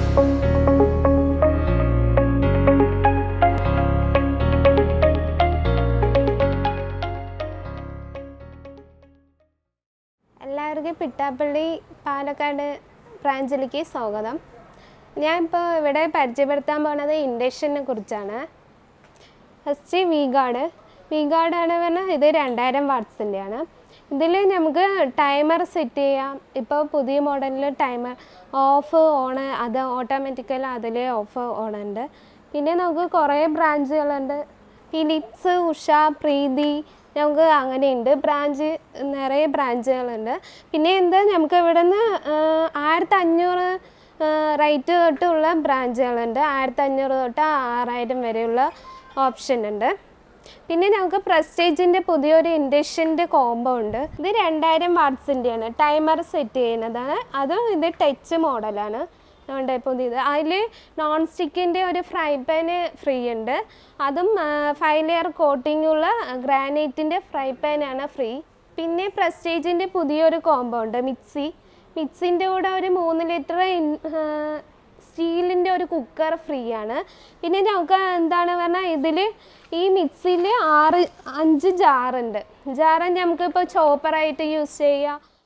എല്ലാവർക്കും പിട്ടാപ്പള്ളി പാലക്കാട് ബ്രാഞ്ചിലേക്ക് സ്വാഗതം ഞാൻ ഇപ്പോൾ ഇവിടെ പരിചയപ്പെടുത്താൻ പോകുന്നത് ഇൻഡക്ഷനെ കുറിച്ചാണ് ഫസ്റ്റ് വി ഗാർഡ് വി ഗാർഡാണ് പറഞ്ഞാൽ ഇത് രണ്ടായിരം വാട്ട്സിൻ്റെയാണ് ഇതിൽ നമുക്ക് ടൈമർ സെറ്റ് ചെയ്യാം ഇപ്പോൾ പുതിയ മോഡലിൽ ടൈമർ ഓഫ് ഓണ് അത് ഓട്ടോമാറ്റിക്കൽ അതിൽ ഓഫ് ഓൺ ഉണ്ട് പിന്നെ നമുക്ക് കുറേ ബ്രാഞ്ചുകളുണ്ട് ഫിലിപ്സ് ഉഷ പ്രീതി നമുക്ക് അങ്ങനെയുണ്ട് ബ്രാഞ്ച് നിറയെ ബ്രാഞ്ചുകളുണ്ട് പിന്നെ എന്താ നമുക്ക് ഇവിടെ നിന്ന് ആയിരത്തി അഞ്ഞൂറ് റേറ്റ് തൊട്ടുള്ള ബ്രാഞ്ചുകളുണ്ട് ആയിരത്തി അഞ്ഞൂറ് തൊട്ട് ആറായിരം വരെയുള്ള ഓപ്ഷൻ ഉണ്ട് പിന്നെ നമുക്ക് പ്രസ്റ്റേജിൻ്റെ പുതിയൊരു ഇൻഡക്ഷൻ്റെ കോംബോ ഉണ്ട് ഇത് രണ്ടായിരം വാട്ട്സിൻ്റെയാണ് ടൈമർ സെറ്റ് ചെയ്യുന്നതാണ് അതും ഇത് ടച്ച് മോഡലാണ് ഉണ്ട് പുതിയത് അതിൽ നോൺ സ്റ്റിക്കിൻ്റെ ഒരു ഫ്രൈ പാന് ഫ്രീ ഉണ്ട് അതും ഫൈവ് ലെയർ കോട്ടിംഗ് ഉള്ള ഗ്രാനൈറ്റിൻ്റെ ഫ്രൈ പാനാണ് ഫ്രീ പിന്നെ പ്രസ്റ്റേജിൻ്റെ പുതിയൊരു കോംബോ ഉണ്ട് മിക്സി മിക്സിൻ്റെ കൂടെ ഒരു മൂന്ന് ലിറ്റർ സ്റ്റീലിൻ്റെ ഒരു കുക്കർ ഫ്രീ ആണ് പിന്നെ നമുക്ക് എന്താണ് പറഞ്ഞാൽ ഇതിൽ ഈ മിക്സിയിൽ ആറ് അഞ്ച് ജാറുണ്ട് ജാറ് നമുക്കിപ്പോൾ ചോപ്പറായിട്ട് യൂസ് ചെയ്യാം